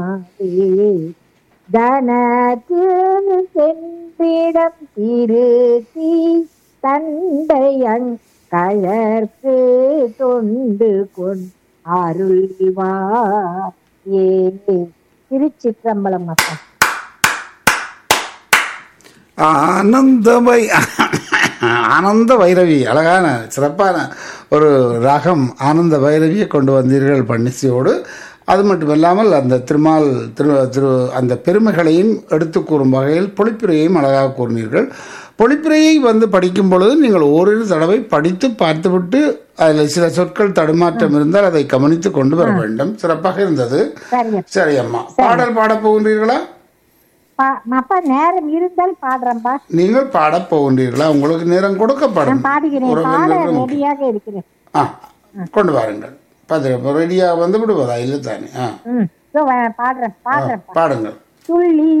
தனத்தில் சென்றிடம் திருத்தி தந்தையங் கழற்கு தொண்டு கொண் அருள்வார் ஏ திருச்சிற்றம்பலம் மக்கள் ஆனந்தமை ஆனந்த பைரவி அழகான சிறப்பான ஒரு ராகம் ஆனந்த பைரவியை கொண்டு வந்தீர்கள் பன்னிசையோடு அது மட்டுமல்லாமல் அந்த திருமால் திரு திரு அந்த பெருமைகளையும் எடுத்து கூறும் வகையில் பொழிப்புரையையும் அழகாக கூறினீர்கள் பொழிப்புரையை வந்து படிக்கும் பொழுது நீங்கள் ஓரிரு தடவை படித்து பார்த்துவிட்டு அதில் சில சொற்கள் தடுமாற்றம் இருந்தால் அதை கவனித்து கொண்டு வர வேண்டும் சிறப்பாக இருந்தது சரிங்க சரி அம்மா பாடல் பாடப் போகின்றீர்களா பா- அப்பா நேரம் இருந்தால் பாடுறேன்பா நீங்கள் பாடப் போகின்றீர்களா உங்களுக்கு நேரம் கொடுக்கப்படும் நான் பாடுகிறேன் பாட உறவினர்களுக்கு முக்கியம். ரெடியாக இருக்கிறேன் ஆ கொண்டு வாருங்கள் பதில் ரெடியாக வந்து விடுவதா இல்லை தானே ஆ ம் இதோ வ- பாடுறேன் பாடுறேன் பாடுங்கள் துள்ளி